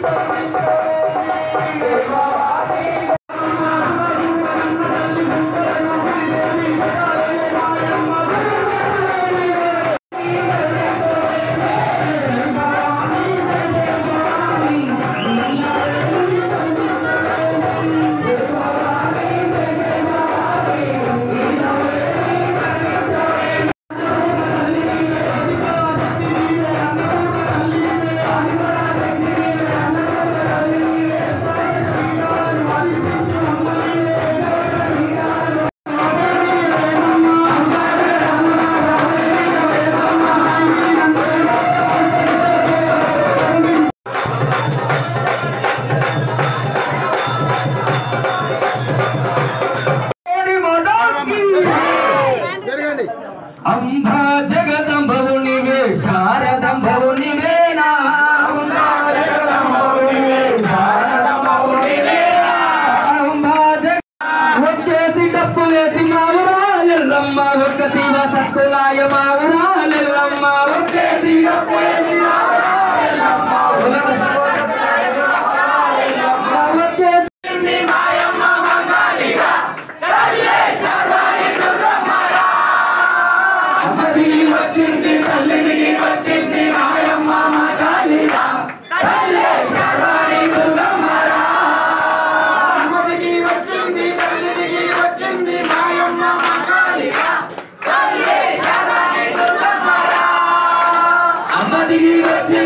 జరగండి అంబా జగదంబవు నివే శారదంబవు నివేనా అంబా జగ వచ్చేసి డప్పు వేసి మావరాలెల్లమ్మ ఒక్క శివ సత్తులాయ మావరాలెల్లమ్మ వచ్చేసి డప్పు వేసి మావరాలెల్లమ్మ వచ్చేసి అమ్మదిగి వచ్చింది తల్లిదిగి వచ్చింది మాయమ్మ మా కాళీరా తల్లి శర్వాణి దుర్గమ్మరా అమ్మదికి వచ్చింది తల్లిదికి వచ్చింది మాయమ్మ మా కాళిగా అమ్మదిగి వచ్చి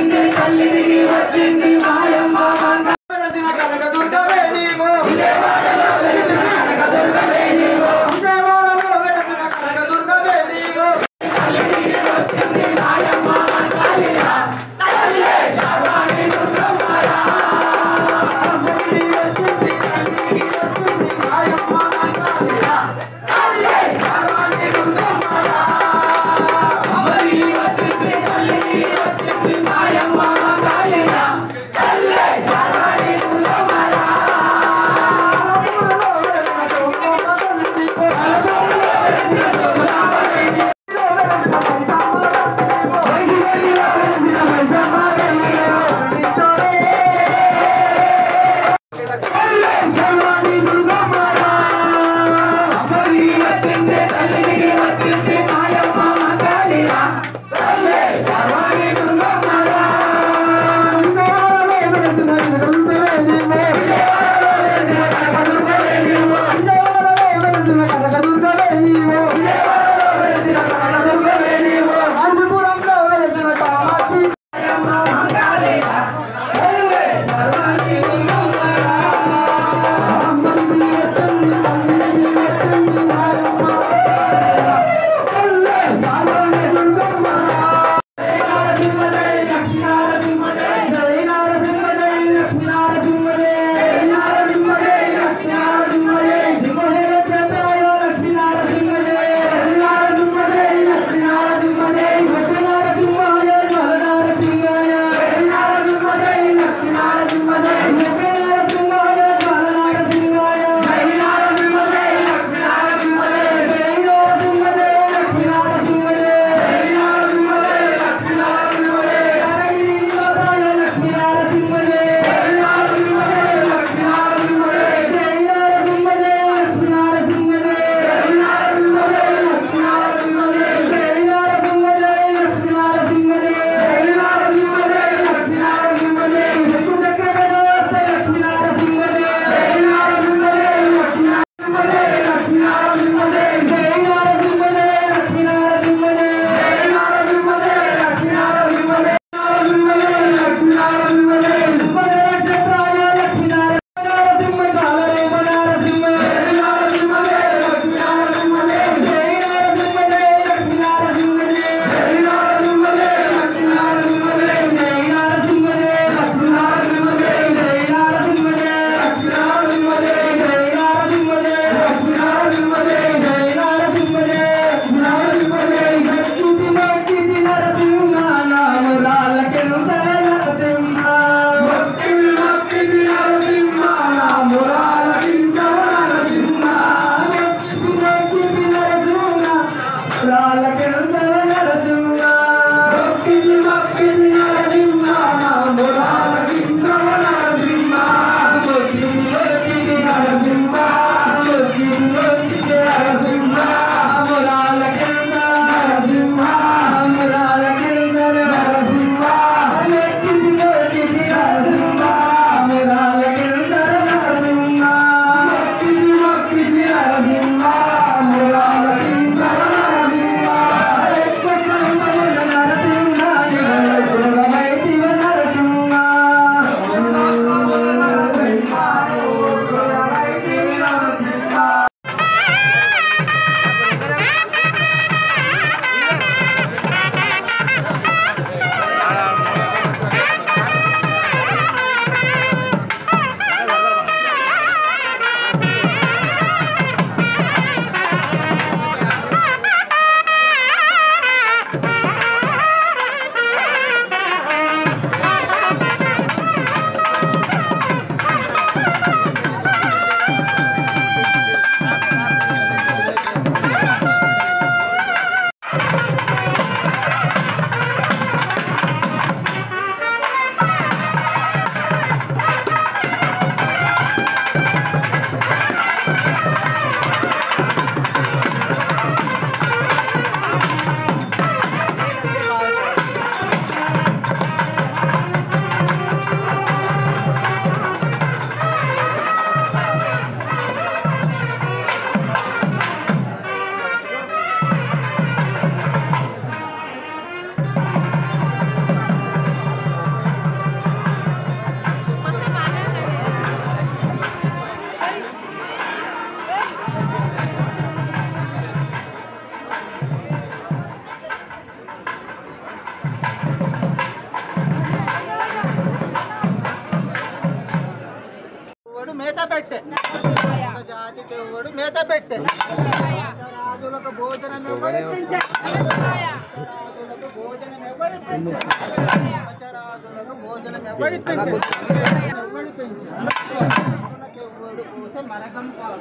మేత పెట్టే ఒక జాతికి ఎవడు మేత పెట్టే రాజులకు భోజనం ఎవరిపించే రాజులకు భోజనం ఎవరిపించే రాజులకు భోజనం ఎవరిపించే ఎవరిపించే రాజులకు ఎవడు పోసే మరకం పాలు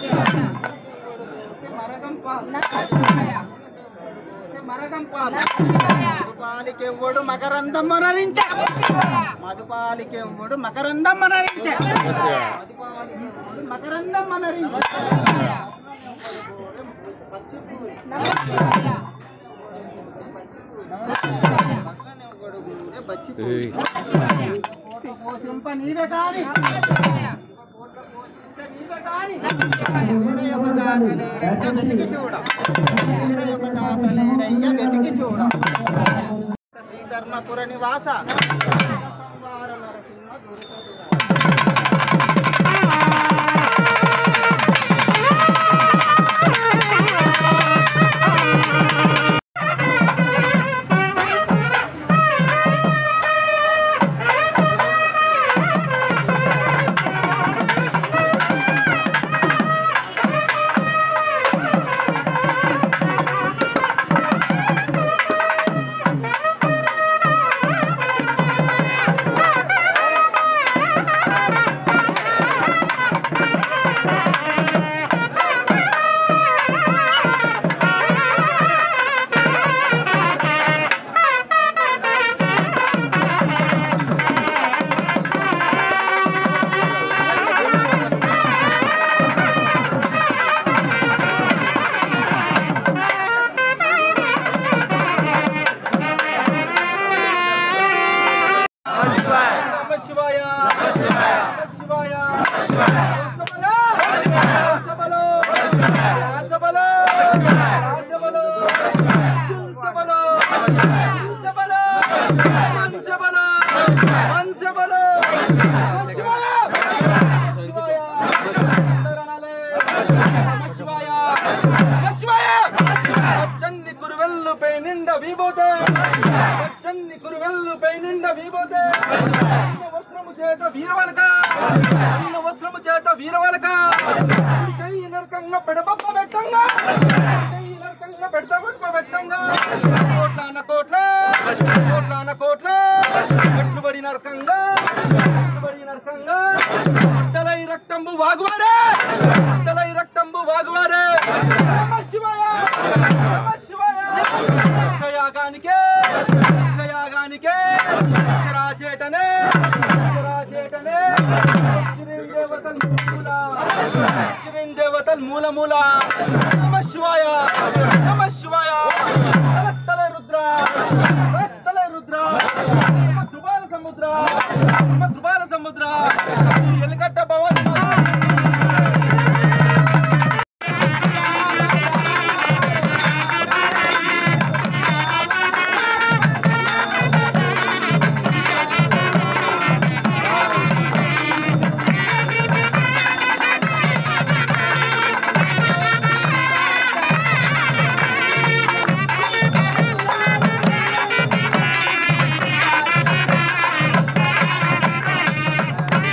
పోసే మరకం పాలు పోసే మరకం పాలు మధుపాలికెవ్వడు మకరందం మనరించే మధుపాలికెవ్వడు మకరందం మనరించే మధుపాలికెవ్వడు మకరందం మనరించే పచ్చి పువ్వు. బస్లనెవ్వడు ఊరే బచ్చి పువ్వు. కోట్ల పోసింప నీవే కాని కోట్ల పోసించ నీవే కాని వేరే ఒక దాత లేడయ్య వెతికి చూడ వేరే ఒక దాత లేడయ్య వెతికి చూడ శ్రీధర్మపుర నివాస సంవార నరసింహ దురిత పచ్చన్ని కురువెల్లు పై నిండా వీబోతే పచ్చన్ని కురువెల్లు పై నిండా వీబోతే అన్న వస్త్రము చేత వీరవలక అన్న వస్త్రము చేత వీరవలక కుడి చెయ్యి నరకంగా పెడబొప్ప పెట్టంగా కుడి చెయ్యి నరకంగా పెడత బొప్ప పెట్టంగా కోట్లాన కోట్ల కోట్లాన కోట్ల పెట్టుబడి నరకంగా పెట్టుబడి నరకంగా అడ్డలై రక్తంబు వాగువారే అడ్డలై రక్తంబు వాగువారే నమ శివాయ నమ శివాయ క్షయాగానికే క్షయాగానికే చరాచేటనే చరాచేటనే దేవతల్ మూల దేవతల్ మూల మూల నమ శివాయ నమ శివాయ తలస్తల రుద్ర తలస్తల రుద్ర నమ ధృవాల సముద్ర నమ ధృవాల సముద్ర ఈ ఎలుగడ్డ భవన్ Thank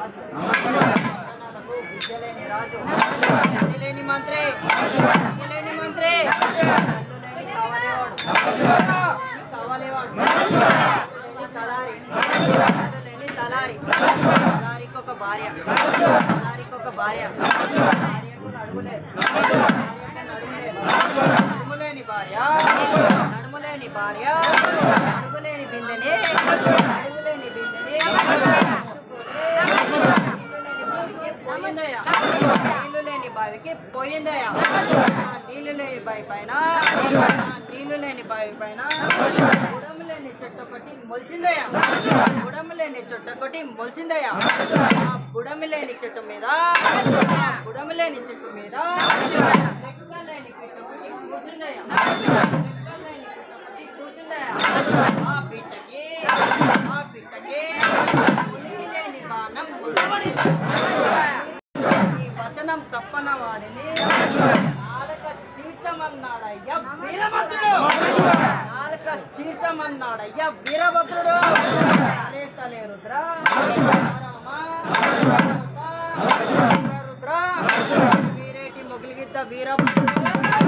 రాజు పట్టణాలకు విద్య లేని రాజు విద్య లేని మంత్రి విద్య లేని మంత్రి కళ్ళు లేని కావలేవాడు కావలేవాడు లేని తలారి కళ్ళు లేని తలారి తలారికి ఒక భార్య తలారికి ఒక భార్య భార్యకు నడుములే భార్యకు నడుములే నడుములేని భార్య నడుములేని భార్య నడుములేని బిందెని నడుములేని బిందెని పోయిందయ్యా నీళ్లు లేని బావికి పోయిందయ్యా నీళ్లు లేని బావి పైన నీళ్లు లేని బావి పైన గుడము లేని చెట్టు ఒకటి మొలిచిందయ్యా గుడము లేని చెట్టు ఒకటి మొలిచిందయ్యా ఆ బుడమి లేని చెట్టు మీద ఆ బుడమి లేని చెట్టు మీద రెక్క లేని పిట్ట ఒకటి కూర్చుందయ్యా రెక్క లేని పిట్ట ఒకటి కూర్చుందయ్యా ఆ పిట్టకి ఆ పిట్టకి ఉనికి లేని బాణం ముద్దబడింది. ఈ వచనం తప్పన వాడిని నాలుక చీర్చమన్నాడయ్యా వీరభద్రుడు నాలుక చీర్చమన్నాడయ్యా వీరభద్రుడు అరేస్తలే రుద్ర రామ, రుద్ర వీరేటి మొగిలిగిద్ద వీరభద్రుడు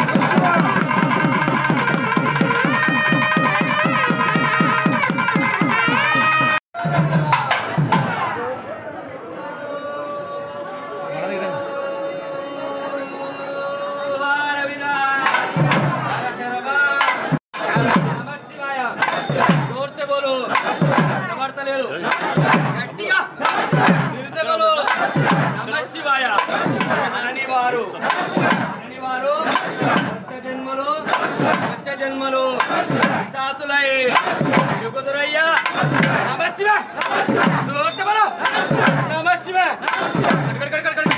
जोर से बोलो లేదు గట్టిగా నిలిచే బోలో నమ శివాయ అనని వారు అనని వారు వచ్చే జన్మలు వచ్చే జన్మలు సాతులై యుగుదురయ్యా నమ శివ జోర్సే బోలో నమ Shiva cut cut cut cut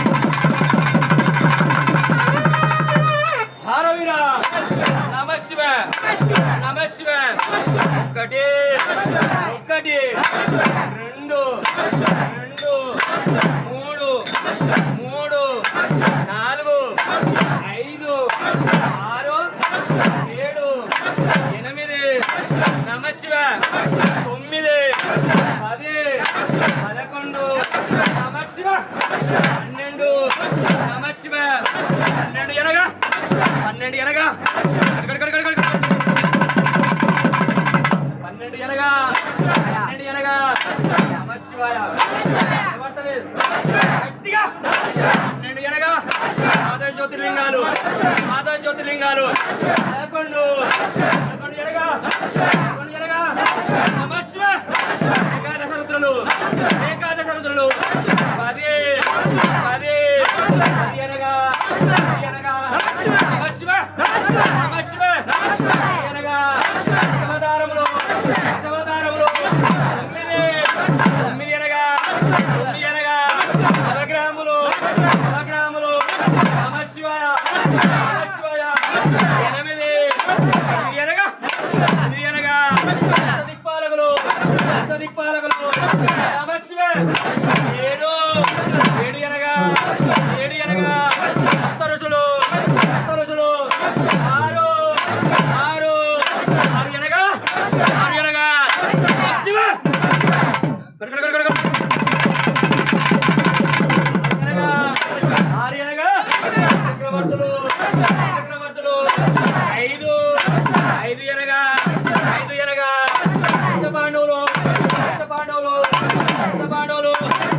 భారవీరా నమ శివ నమ శివ ఒకటి ఒకటి రెండు రెండు మూడు మూడు నాలుగు ఐదు ఆరు ఏడు ఎనిమిది నమ శివ తొమ్మిది పది పదకొండు నమ శివ పన్నెండు నమ శివ పన్నెండు ఎనగా పన్నెండు ఎనగా కడ, కడ, కడ, కడ, కడ. పన్నెండు ఎనగా పన్నెండు ఎనగా నమ శివాయ నిలబడతలేదు. గట్టిగా పన్నెండు ఎనగా మాధవ జ్యోతిర్లింగాలు మాధవ జ్యోతిర్లింగాలు పదకొండు పదకొండు ఎనగా పదకొండు ఎనగా నమ శివ ఏకాదశ రుద్రులు ఏకాదశ రుద్రులు పది పది పది అనగా పది అనగా నమ శివ నమ శివ పది అనగా దశవతారములు దశవతారములు తొమ్మిది తొమ్మిది అనగా తొమ్మిది అనగా నవగ్రాములు నవగ్రాములు నమ శివాయ నమ శివాయ ఎనిమిది ఎనిమిది అనగా ఎనిమిది అనగా దిక్పాలకులు దిక్పాలకులు నమ శివ ఏడు ఏడు అనగా ఏడు అనగా సప్త ఋషులు సప్త ఋషులు ఆరు ఆరు ఆరు అనగా ఆరు అనగా శివ కడ, కడ, కడ, కడ, కడ. అనగా ఆరు అనగా చక్రవర్తులు చక్రవర్తులు ఐదు ఐదు ఎనగా ఐదు ఎనగా పంచ పాండవులు పంచ పాండవులు పంచ పాండవులు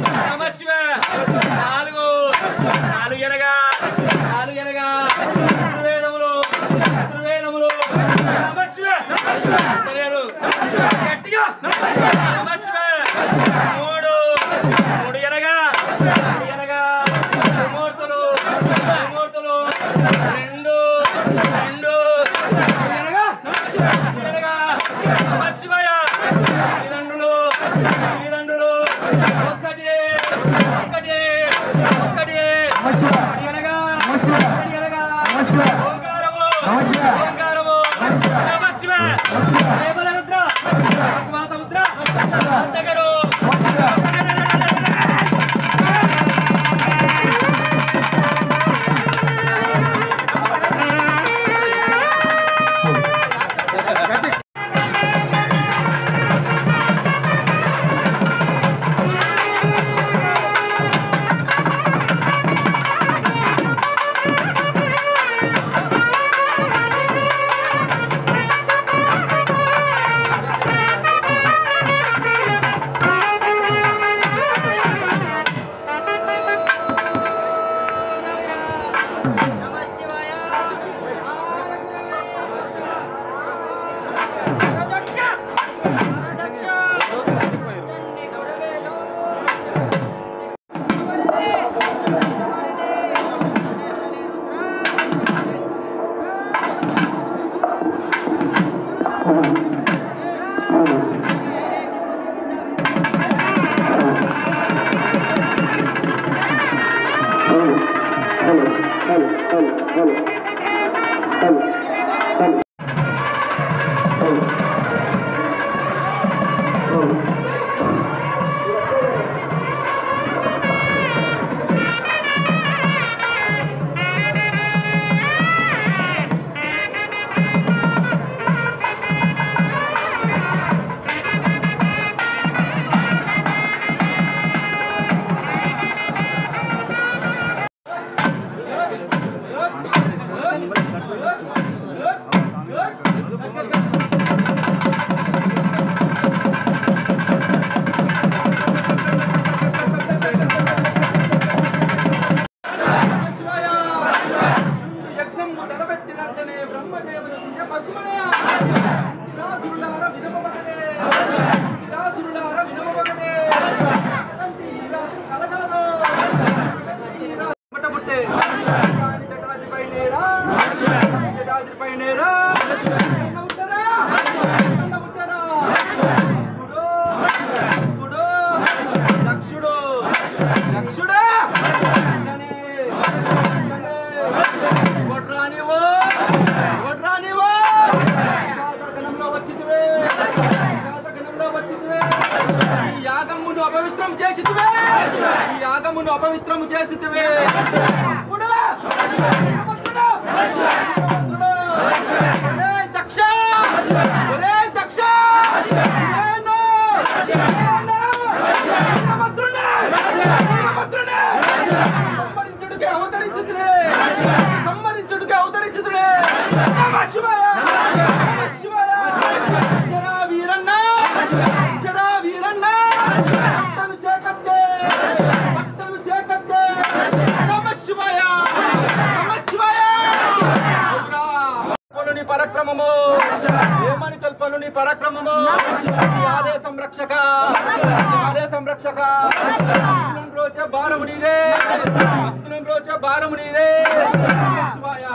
యక్షుడా వెంటనే, వెంటనే. కొట్రా నీవు కొట్రా నీవు జాతకనంలో వచ్చితివే జాతకనంలో వచ్చితివే ఈ యాగమును అపవిత్రం చేసితివే ఈ యాగమును అపవిత్రం చేసితివే అప్పుడా వీరభద్రుడా! వీరభద్రుడా! ఒరేయ్ దక్ష ఒరేయ్ దక్ష నేను! నేను! వీరభద్రుడే! వీరభద్రుడే! సంహరించుడికి అవతరించుతుడే సంహరించుడికి అవతరించుతుడే నమ శివాయ నమ శివాయ జరా వీరన్న జరా వీరన్న భక్తలు చేకత్తే భక్తలు చేకత్తే నమ శివాయ నమ శివాయ అవునా? తెలుపను నీ పరాక్రమము ఏమని తెలుపను నీ పరాక్రమము నీ ఆదేశం రక్షక నీ ఆదేశం రక్షక భక్తులను రోచే భారము నీదే భక్తులను రోచే భారము నీదే శివాయ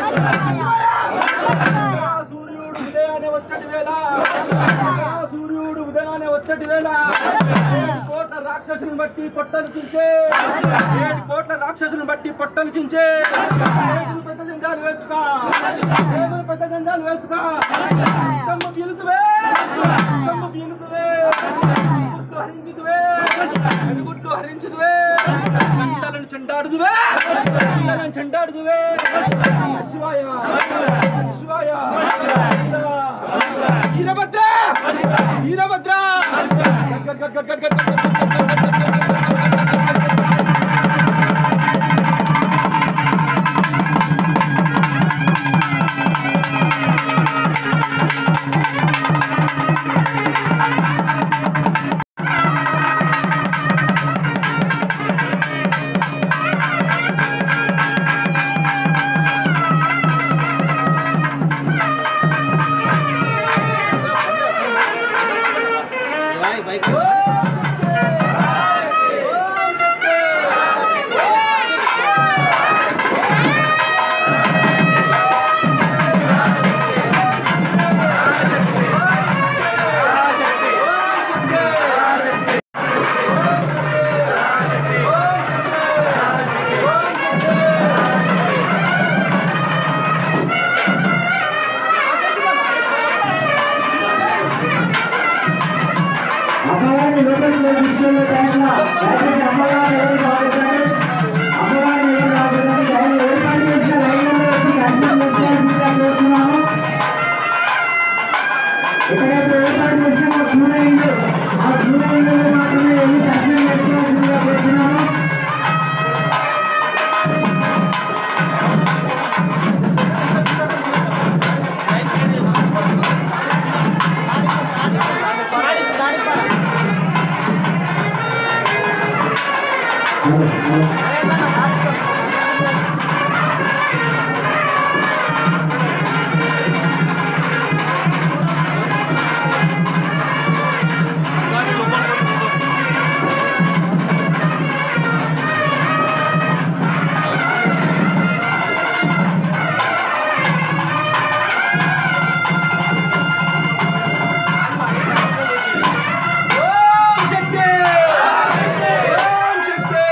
సూర్యుడు ఉదయాన్నే వచ్చటి వేళ సూర్యుడు ఉదయాన్నే వచ్చటి వేళ ఏడు కోట్ల రాక్షసుని బట్టి పొట్టలు చించే ఏడు కోట్ల రాక్షసుని బట్టి పొట్టలు చించే ఏడుగురు పెద్ద జంజాలు వేసుకో ఏడుగురు పెద్ద జంజాలు వేసుకో తమ్ము పిలుసువే తమ్ము పిలుసువే గుట్లు హరించుదువే గుట్లు హరించుదువే గంటలను చెండాడుదువే గంటలను చెండాడుదువే శివాయ శివాయ వీరభద్ర వీరభద్ర గడ్ గడ్ గడ్ గడ్ గడ్ గడ్ గడ్ గడ్ గడ్ గడ్ గడ్ గడ్ అమ్మవారిని లోపలికి తీసుకెళ్ళే టైంలో దయచేసి అమ్మవారిని ఎవరు బాగుంటుంది అమ్మవారిని ఎవరు బాగుంటుంది దయచేసి ఏర్పాటు చేసిన లైన్లో వచ్చి దర్శనం చేసుకోవాల్సిందిగా కోరుతున్నాము ఎక్కడైతే ఏర్పాటు చేసిన క్యూ లైన్లు ఆ క్యూ లైన్లో మాత్రమే వెళ్ళి దర్శనం చేసుకోవాల్సిందిగా కోరుతున్నాము ఓం శక్తి ఓం శక్తి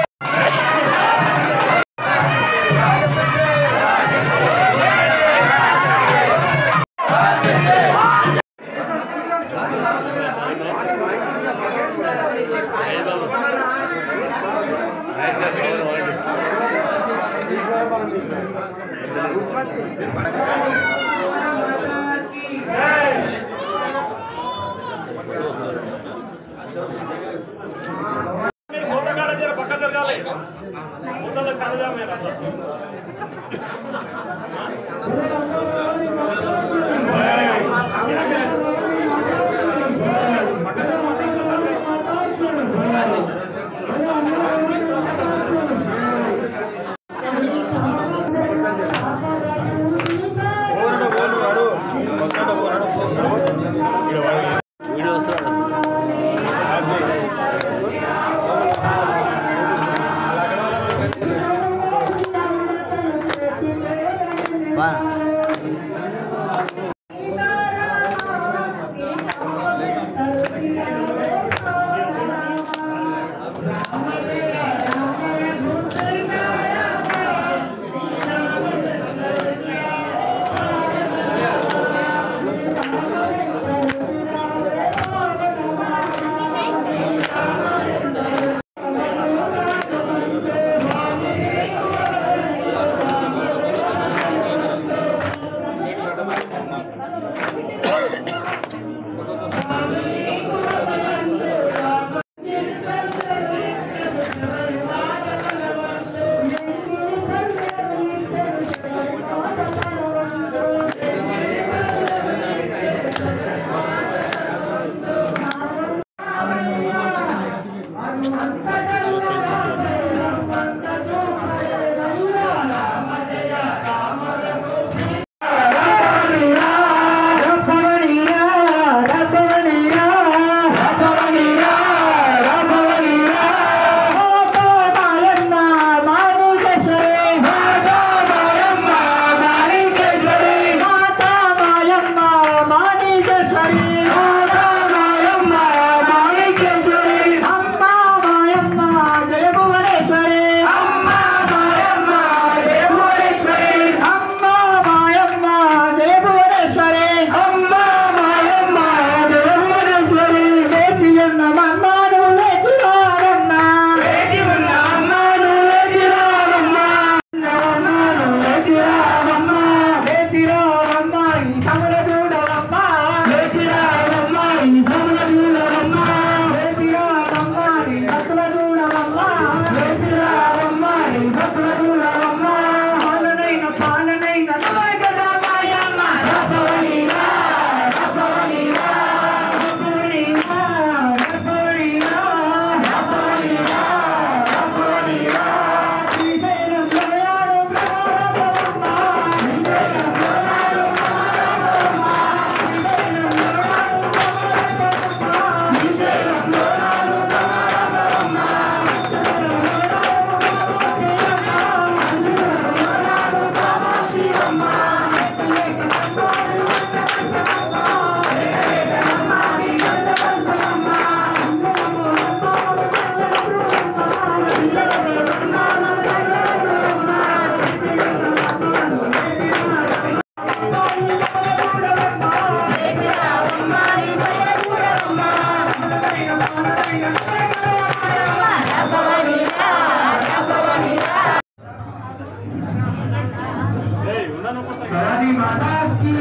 भवानी माता की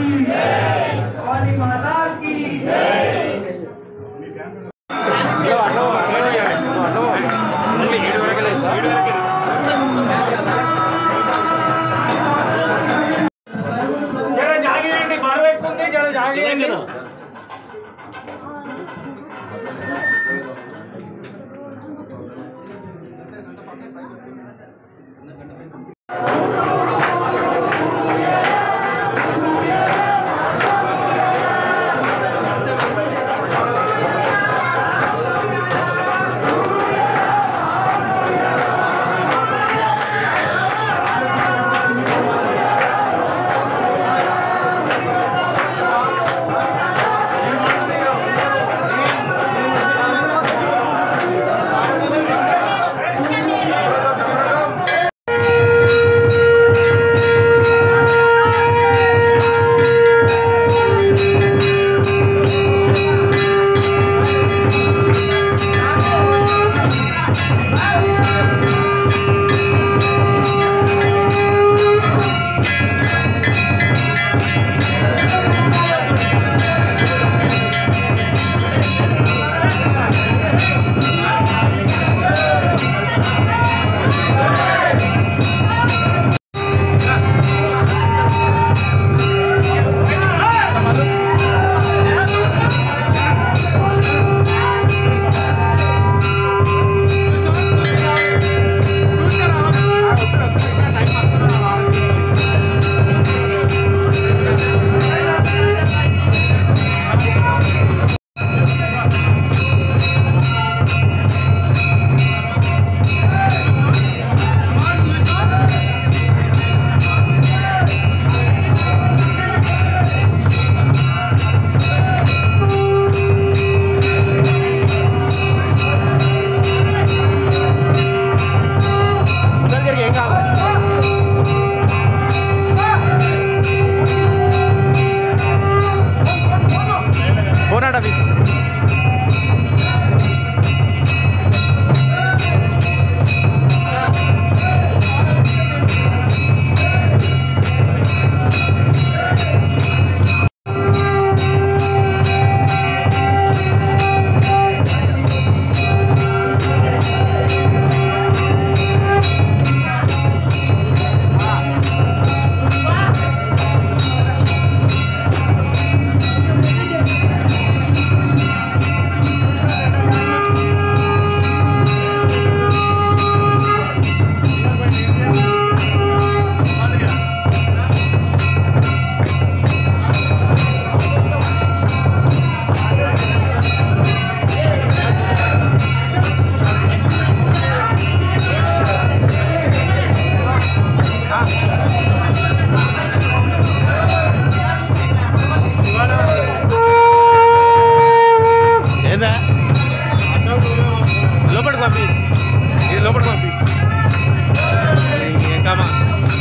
भवानी माता की జర జాగిరండి బరువు ఎక్కువ ఉంది జర జాగిరండి శ్రీ లోపల పంపి ఏకమా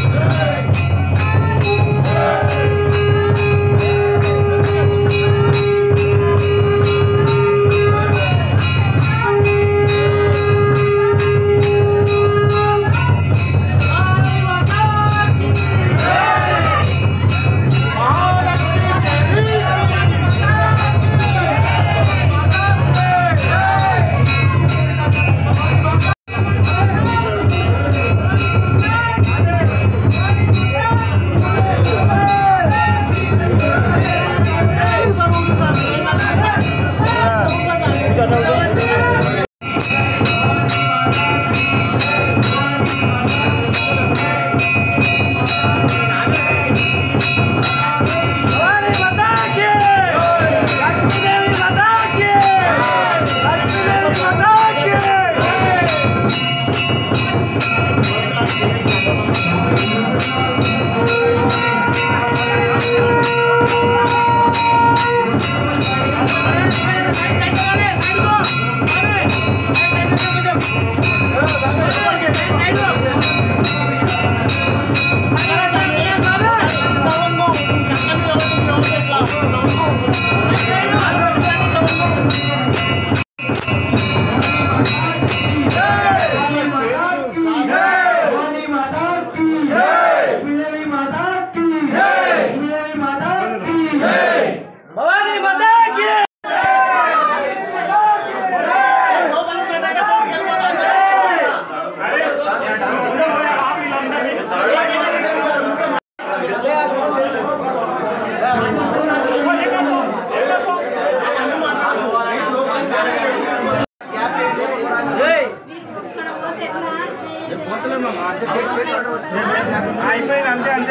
అయిపోయింది అంతే అంతే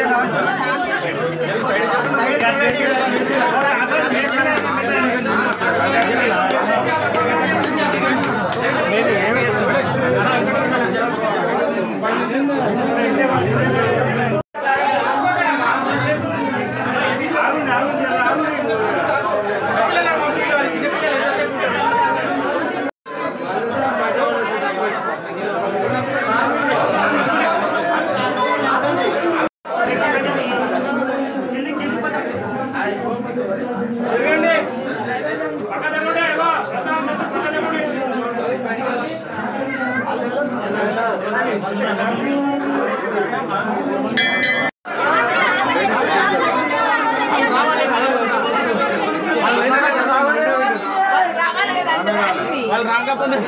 వాళ్ళు రాకపోతే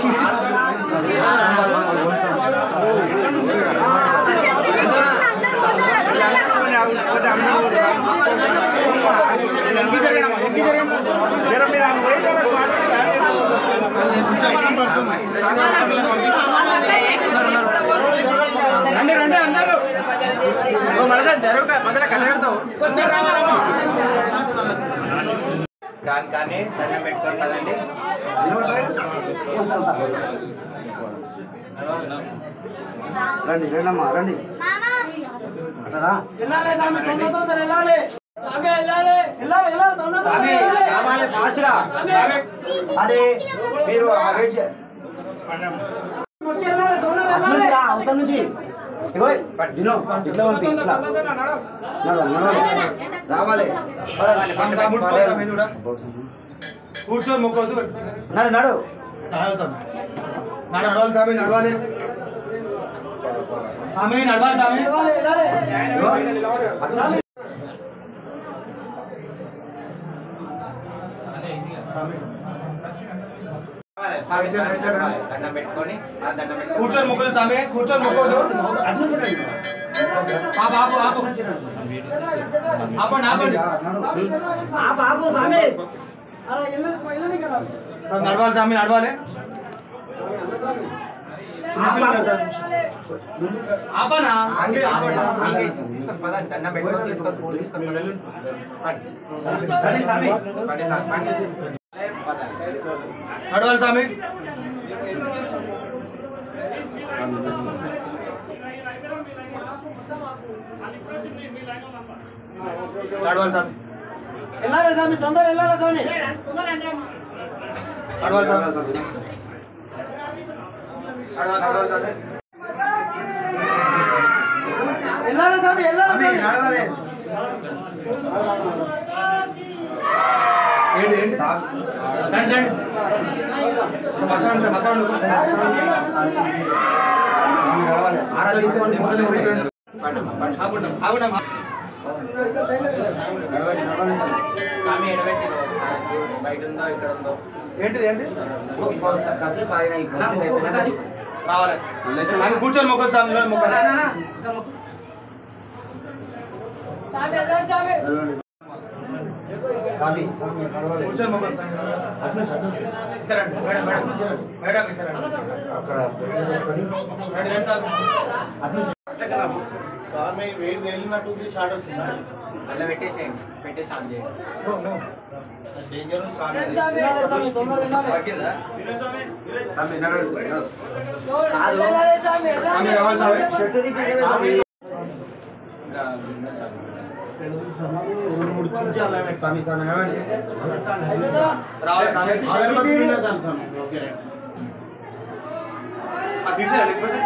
రండి రండి అందరూ కానీ దండం పెట్టుకొని పదండి రండి రండమ్మా రండి అట్లా వెళ్ళాలి స్వామి తొందర తొందర వెళ్ళాలి వెళ్ళాలి వెళ్ళాలి తొందర తొందర స్వామి వెళ్ళాలి. రావాలి ఫాస్ట్గా అది మీరు ఆ వెయిట్ చే- మొక్కి వెళ్ళాలి తొందర అటు వెళ్ళాలి నుంచి రా, అవతల నుంచి ఇగో దినో ఇట్లా పంపి ఇట్లా నడవ, నడవాలి. రావాలి కూర్చో మొక్కొద్దు నడు నడు నడవాలి స్వామి నడవాలి స్వామి నడవాలి స్వామి వెళ్ళాలి వెళ్ళాలి ఇగో, అటు నుంచి. దండం పెట్టుకొని ఆ దండం పెట్టుకొని కూర్చొని మొక్కదు స్వామి కూర్చొని మొక్కోదు అటు నుంచి రండి. ఆపు ఆపు ఆపు ఆపండి ఆపండి ఆపు, ఆపు, స్వామి అలా వెళ్ళని వెళ్ళని కదా స్వామి, నడవాలి స్వామి నడవాలి చిన్నపిల్లలు కదా. ఆపనా ఆగి, ఆపండి. తీసుకొని పదండి దండం పెట్టుకొని తీసుకొని పూలు తీసుకొని పదండి రండి. రండి స్వామి పండి సార్, పండి. పదండి. నడవాలి స్వామి నడవాలి స్వామి వెళ్ళాలి స్వామి తొందర వెళ్ళాలి స్వామి నడవాలి స్వామి వెళ్ళాలి స్వామి వెళ్ళాలి స్వామి. స్వామి ఎడబెట్టి బయట ఉందో ఇక్కడ ఉందో ఏంటిది ఏంటి కాసేపు ఆయన ఒకసారి రావాలి స్వామి కూర్చొని మొక్కలు స్వామి మొక్కలు కూర్చొని మొక్కలు ఇచ్చారండి మేడం మేడం మేడం ఇచ్చారండి మేడం ఎంత స్వామి వేడి తేలినట్టు షార్ట్ వస్తుందా మళ్ళీ పెట్టేసేయండి పెట్టేసి ఆన్ చేయండి డేంజర్ స్వామి తగ్గిందా ఇంకా గిన్నె చాలు. రెండు మూడు చించాలి స్వామి స్వామి నడవండి. రావాలి షర్ట్ షర్ట్ స్వామి తీయండి. స్వామి ఓకే రైట్ ఆ తీసేయాలి లేకపోతే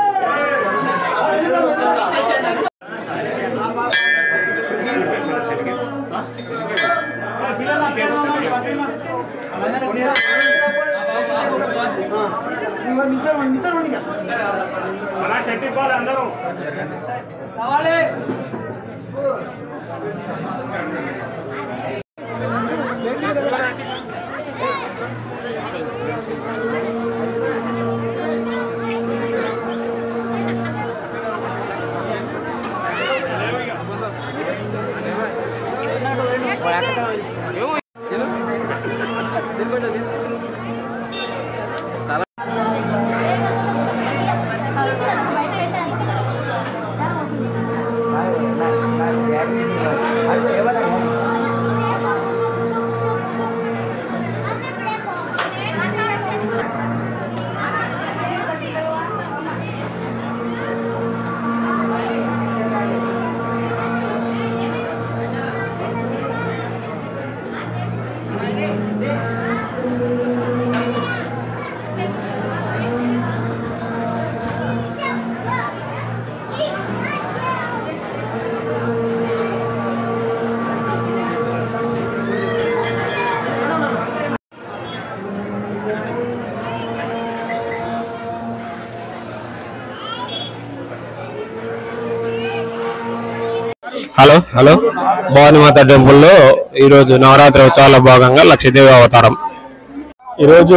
హలో హలో భవానీమాత టెంపుల్లో ఈరోజు నవరాత్రి ఉత్సవాల భాగంగా లక్షదేవి అవతారం ఈరోజు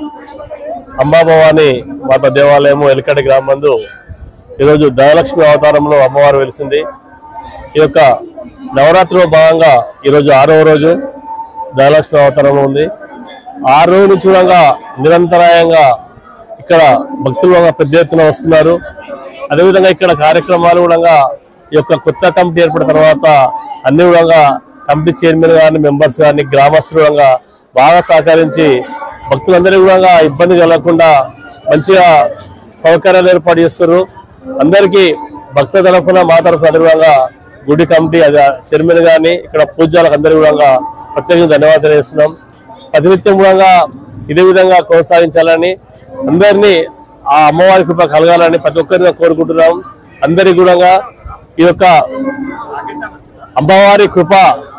అంబా భవాని మాత దేవాలయము ఎలికటి గ్రామందు ఈరోజు ధనలక్ష్మి అవతారంలో అమ్మవారు వెలిసింది ఈ యొక్క నవరాత్రిలో భాగంగా ఈరోజు ఆరవ రోజు ధనలక్ష్మి అవతారం ఉంది ఆరు రోజులు చూడంగా నిరంతరాయంగా ఇక్కడ భక్తులు కూడా పెద్ద ఎత్తున వస్తున్నారు అదేవిధంగా ఇక్కడ కార్యక్రమాలు కూడా ఈ యొక్క కొత్త కమిటీ ఏర్పడిన తర్వాత అన్ని విధంగా కమిటీ చైర్మన్ కానీ మెంబర్స్ కానీ గ్రామస్తులు కూడా బాగా సహకరించి భక్తులందరికీ కూడా ఇబ్బంది కలగకుండా మంచిగా సౌకర్యాలు ఏర్పాటు చేస్తారు అందరికీ భక్తుల తరఫున మా తరఫున అదేవిధంగా గుడి కమిటీ అది చైర్మన్ కానీ ఇక్కడ పూజలకు అందరికీ కూడా ప్రత్యేకంగా ధన్యవాదాలు చేస్తున్నాం ప్రతినిత్యం కూడా ఇదే విధంగా కొనసాగించాలని అందరినీ ఆ అమ్మవారి కృప కలగాలని ప్రతి ఒక్కరిగా కోరుకుంటున్నాం అందరి కూడా ఈ యొక్క అమ్మవారి కృప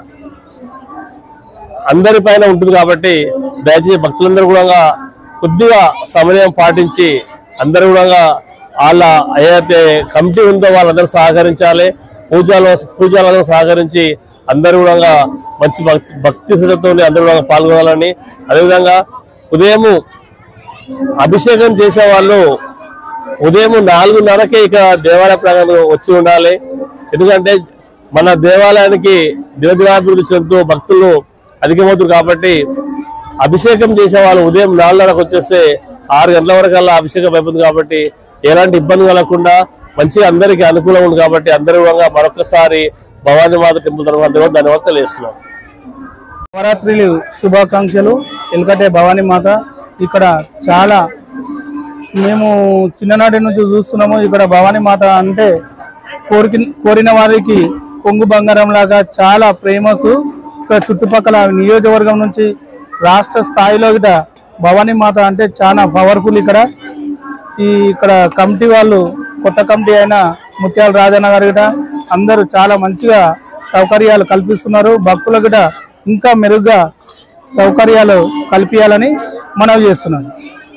అందరి పైన ఉంటుంది కాబట్టి దయచేసి భక్తులందరూ కూడా కొద్దిగా సమయం పాటించి అందరూ కూడా వాళ్ళ ఏదైతే కమిటీ ఉందో వాళ్ళందరూ సహకరించాలి పూజలు పూజలందరూ సహకరించి అందరూ కూడా మంచి భక్తి భక్తి శ్రద్ధతో అందరూ కూడా పాల్గొనాలని అదేవిధంగా ఉదయం అభిషేకం చేసే వాళ్ళు ఉదయం నాలుగున్నరకే ఇక దేవాలయ ప్రాంగణం వచ్చి ఉండాలి ఎందుకంటే మన దేవాలయానికి దినదినాభివృద్ధి చెందుతూ భక్తులు అధికమవుతారు కాబట్టి అభిషేకం చేసే వాళ్ళు ఉదయం నాలుగున్నరకు వచ్చేస్తే ఆరు గంటల వరకు అభిషేకం అయిపోతుంది కాబట్టి ఎలాంటి ఇబ్బంది కలగకుండా మంచిగా అందరికీ అనుకూలంగా ఉంది కాబట్టి అందరూ కూడా మరొకసారి భవానీ మాత టెంపుల్ తరఫున ధన్యవాదాలు తెలియజేస్తున్నాం నవరాత్రులు శుభాకాంక్షలు ఎందుకంటే భవానీ మాత ఇక్కడ చాలా మేము చిన్ననాటి నుంచి చూస్తున్నాము ఇక్కడ భవానీ మాత అంటే కోరిక కోరిన వారికి కొంగు బంగారం లాగా చాలా ఫేమస్ ఇక్కడ చుట్టుపక్కల నియోజకవర్గం నుంచి రాష్ట్ర స్థాయిలో గిట భవానీ మాత అంటే చాలా పవర్ఫుల్ ఇక్కడ ఈ ఇక్కడ కమిటీ వాళ్ళు కొత్త కమిటీ అయిన ముత్యాల రాజన్న గారు గిట అందరూ చాలా మంచిగా సౌకర్యాలు కల్పిస్తున్నారు భక్తులకు గిట ఇంకా మెరుగ్గా సౌకర్యాలు కల్పించాలని మనవి చేస్తున్నాను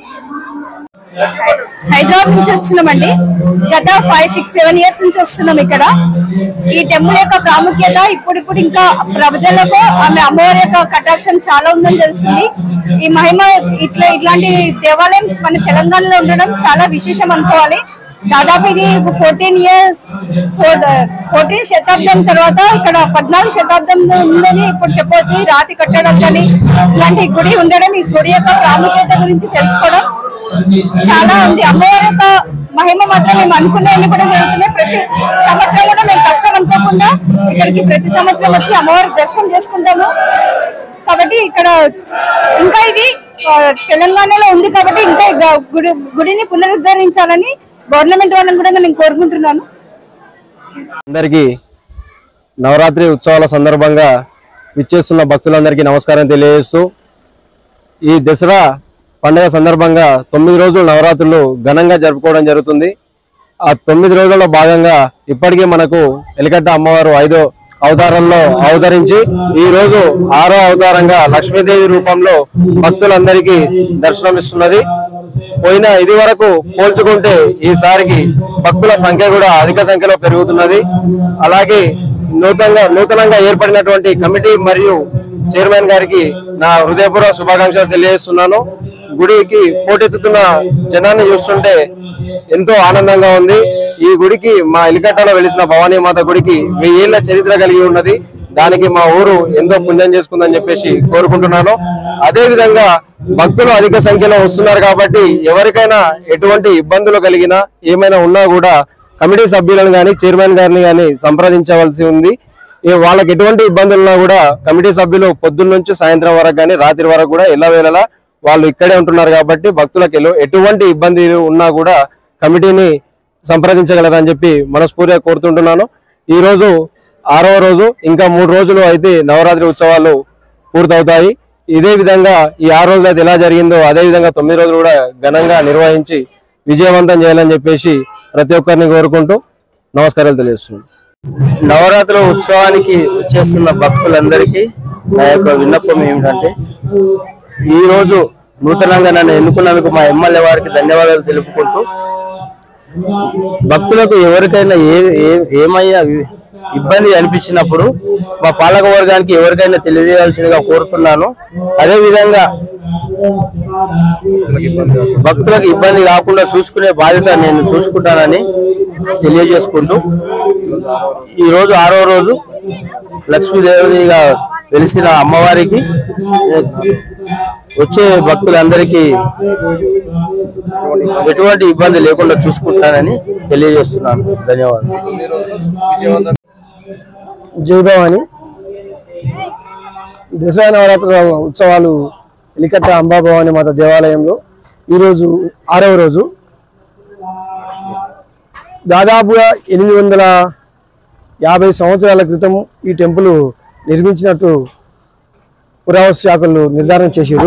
హైదరాబాద్ నుంచి వస్తున్నామండి గత ఫైవ్ సిక్స్ సెవెన్ ఇయర్స్ నుంచి వస్తున్నాం ఇక్కడ ఈ టెంపుల్ యొక్క ప్రాముఖ్యత ఇప్పుడిప్పుడు ఇంకా ప్రజలకు ఆమె అమ్మవారి యొక్క కటాక్షం చాలా ఉందని తెలుస్తుంది ఈ మహిమ ఇట్లా ఇట్లాంటి దేవాలయం మన తెలంగాణలో ఉండడం చాలా విశేషం అనుకోవాలి దాదాపు ఇది ఫోర్టీన్ ఇయర్స్ ఫోర్టీన్ శతాబ్దం తర్వాత ఇక్కడ పద్నాలుగు శతాబ్దం ఉందని ఇప్పుడు చెప్పవచ్చు ఈ రాతి కట్టడం కానీ ఇలాంటి గుడి ఉండడం ఈ గుడి యొక్క ప్రాముఖ్యత గురించి తెలుసుకోవడం చాలా ఉంది అమ్మవారి యొక్క మహిమ మాత్రం మేము అనుకునేవి కూడా జరుగుతున్నాయి ప్రతి సంవత్సరం కూడా మేము కష్టం అనుకోకుండా ఇక్కడికి ప్రతి సంవత్సరం వచ్చి అమ్మవారి దర్శనం చేసుకుంటాము కాబట్టి ఇక్కడ ఇంకా ఇది ఆ, తెలంగాణలో ఉంది కాబట్టి ఇంకా ఈ గ- గుడి గుడిని పునరుద్ధరించాలని గవర్నమెంట్ వాళ్ళని కూడా నేను కోరుకుంటున్నాను అందరికీ నవరాత్రి ఉత్సవాల సందర్భంగా విచ్చేస్తున్న భక్తులందరికీ నమస్కారం తెలియజేస్తూ ఈ దసరా పండుగ సందర్భంగా తొమ్మిది రోజులు నవరాత్రులు ఘనంగా జరుపుకోవడం జరుగుతుంది ఆ తొమ్మిది రోజుల్లో భాగంగా ఇప్పటికీ మనకు ఎలికట్ట అమ్మవారు ఐదో అవతారంలో అవతరించి ఈ రోజు ఆరో అవతారంగా లక్ష్మీదేవి రూపంలో భక్తులందరికీ దర్శనమిస్తున్నది పోయిన ఇది వరకు పోల్చుకుంటే ఈసారికి భక్తుల సంఖ్య కూడా అధిక సంఖ్యలో పెరుగుతున్నది అలాగే నూతనంగా నూతనంగా ఏర్పడినటువంటి కమిటీ మరియు చైర్మన్ గారికి నా హృదయపూర్వక శుభాకాంక్షలు తెలియజేస్తున్నాను గుడికి పోటెత్తుతున్న జనాన్ని చూస్తుంటే ఎంతో ఆనందంగా ఉంది ఈ గుడికి మా ఎలికట్టలో వెలిసిన భవానీ మాత గుడికి వెయ్యేళ్ల చరిత్ర కలిగి ఉన్నది దానికి మా ఊరు ఎంతో పుణ్యం చేసుకుందని చెప్పేసి కోరుకుంటున్నాను అదే విధంగా భక్తులు అధిక సంఖ్యలో వస్తున్నారు కాబట్టి ఎవరికైనా ఎటువంటి ఇబ్బందులు కలిగినా ఏమైనా ఉన్నా కూడా కమిటీ సభ్యులను గాని చైర్మన్ గారిని గాని సంప్రదించవలసి ఉంది ఏ వాళ్ళకి ఎటువంటి ఇబ్బందులు ఉన్నా కూడా కమిటీ సభ్యులు పొద్దున్న నుంచి సాయంత్రం వరకు కానీ రాత్రి వరకు కూడా ఎల్లవేళలా వాళ్ళు ఇక్కడే ఉంటున్నారు కాబట్టి భక్తులకు ఎలు- ఎటువంటి ఇబ్బంది ఉన్నా కూడా కమిటీని సంప్రదించగలరని చెప్పి మనస్ఫూర్తిగా కోరుతుంటున్నాను ఈ రోజు ఆరవ రోజు ఇంకా మూడు రోజులు అయితే నవరాత్రి ఉత్సవాలు పూర్తవుతాయి ఇదే విధంగా ఈ ఆరు రోజులు అయితే ఎలా జరిగిందో అదే విధంగా తొమ్మిది రోజులు కూడా ఘనంగా నిర్వహించి విజయవంతం చేయాలని చెప్పేసి ప్రతి ఒక్కరిని కోరుకుంటూ నమస్కారాలు తెలియజేస్తున్నాను నవరాత్రుల ఉత్సవానికి వచ్చేస్తున్న భక్తులందరికీ నా యొక్క విన్నపం ఏమిటంటే ఈ రోజు నూతనంగా నన్ను ఎన్నుకున్నందుకు మా ఎమ్మెల్యే వారికి ధన్యవాదాలు తెలుపుకుంటూ భక్తులకు ఎవరికైనా ఏ ఏ- ఏమయ్యా వి- ఇబ్బంది అనిపించినప్పుడు మా పాలక వర్గానికి ఎవరికైనా తెలియజేయాల్సిందిగా కోరుతున్నాను అదే విధంగా భక్తులకు ఇబ్బంది కాకుండా చూసుకునే బాధ్యత నేను చూసుకుంటానని తెలియజేసుకుంటూ ఈ రోజు ఆరో రోజు లక్ష్మీదేవిగా వెలిసిన అమ్మవారికి ఏ, వచ్చే భక్తులందరికీ ఎటువంటి ఇబ్బంది లేకుండా చూసుకుంటానని తెలియజేస్తున్నాను ధన్యవాదాలు జై భవాని దసరా నవరాత్రుల ఉత్సవాలు ఎలికట్ట అంబాభవాని మాత దేవాలయంలో ఈరోజు ఆరవ రోజు దాదాపుగా ఎనిమిది వందల యాభై సంవత్సరాల క్రితం ఈ టెంపుల్ నిర్మించినట్టు పురావస్తు శాఖలు నిర్ధారణ చేశారు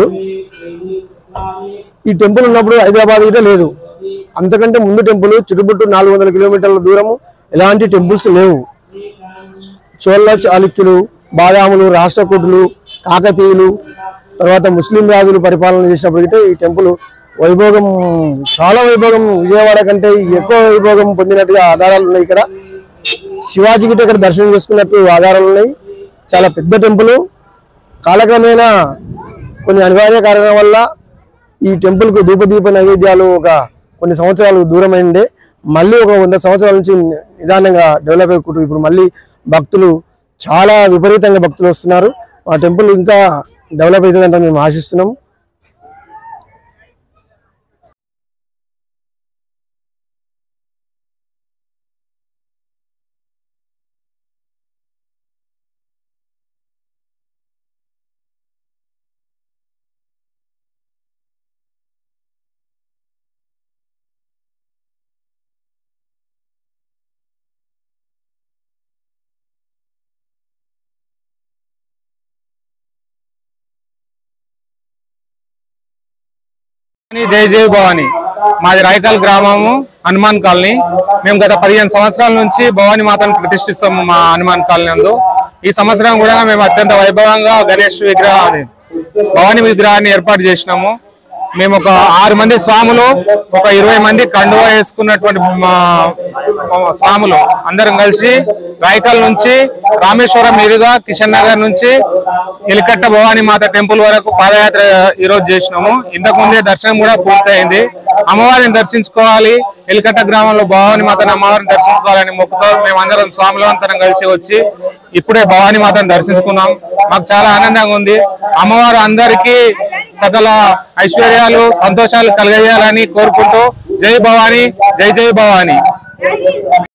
ఈ టెంపుల్ ఉన్నప్పుడు హైదరాబాద్ గిట్ట లేదు అంతకంటే ముందు టెంపుల్ చుట్టుముట్టు నాలుగు వందల కిలోమీటర్ల దూరము ఎలాంటి టెంపుల్స్ లేవు చోళ చాళుక్యులు బాదాములు రాష్ట్రకూటులు కాకతీయులు తర్వాత ముస్లిం రాజులు పరిపాలన చేసినప్పుడు గిట్ట ఈ టెంపుల్ వైభోగం చాలా వైభోగం విజయవాడ కంటే ఎక్కువ వైభోగం పొందినట్టుగా ఆధారాలు ఉన్నాయి ఇక్కడ శివాజీ గిట్ట ఇక్కడ దర్శనం చేసుకున్నట్టు ఆధారాలు ఉన్నాయి చాలా పెద్ద టెంపుల్ కాలక్రమేణా కొన్ని అనివార్య కారణాల వల్ల ఈ టెంపుల్ కు ధూపదీప నైవేద్యాలు ఒక కొన్ని సంవత్సరాలు దూరమైండే మళ్ళీ ఒక వంద సంవత్సరాల నుంచి నిదానంగా డెవలప్ అయ్యి ఇప్పుడు మళ్ళీ భక్తులు చాలా విపరీతంగా భక్తులు వస్తున్నారు ఆ టెంపుల్ ఇంకా డెవలప్ అవుతుందంటే మేము ఆశిస్తున్నాం జై జై భవాని మాది రాయకాల్ గ్రామము హనుమాన్ కాలనీ మేము గత పదిహేను సంవత్సరాల నుంచి భవానీ మాతను ప్రతిష్ఠిస్తాము మా హనుమాన్ కాలనీ నందు ఈ సంవత్సరం కూడా మేము అత్యంత వైభవంగా గణేష్ విగ్రహాన్ని భవానీ విగ్రహాన్ని ఏర్పాటు చేసినాము మేము ఒక ఆరు మంది స్వాములు ఒక ఇరవై మంది కండువా వేసుకున్నటువంటి మా మా స్వాములు అందరం కలిసి రాయకల్ నుంచి రామేశ్వరం మీదుగా కిషన్ నగర్ నుంచి ఎలికట్ట భవానీ మాత టెంపుల్ వరకు పాదయాత్ర ఈ రోజు చేసినాము ఇంతకు ముందే దర్శనం కూడా పూర్తయింది అమ్మవారిని దర్శించుకోవాలి ఎలికట్ట గ్రామంలో భవానీ మాతను అమ్మవారిని దర్శించుకోవాలని మొక్కుతో మేము అందరం స్వాములు అందరం కలిసి వచ్చి ఇప్పుడే భవానీ మాతను దర్శించుకున్నాం మాకు చాలా ఆనందంగా ఉంది అమ్మవారు అందరికీ సకల ఐశ్వర్యాలు సంతోషాలు కలగజేయాలని కోరుకుంటూ జై భవానీ జై జై భవానీ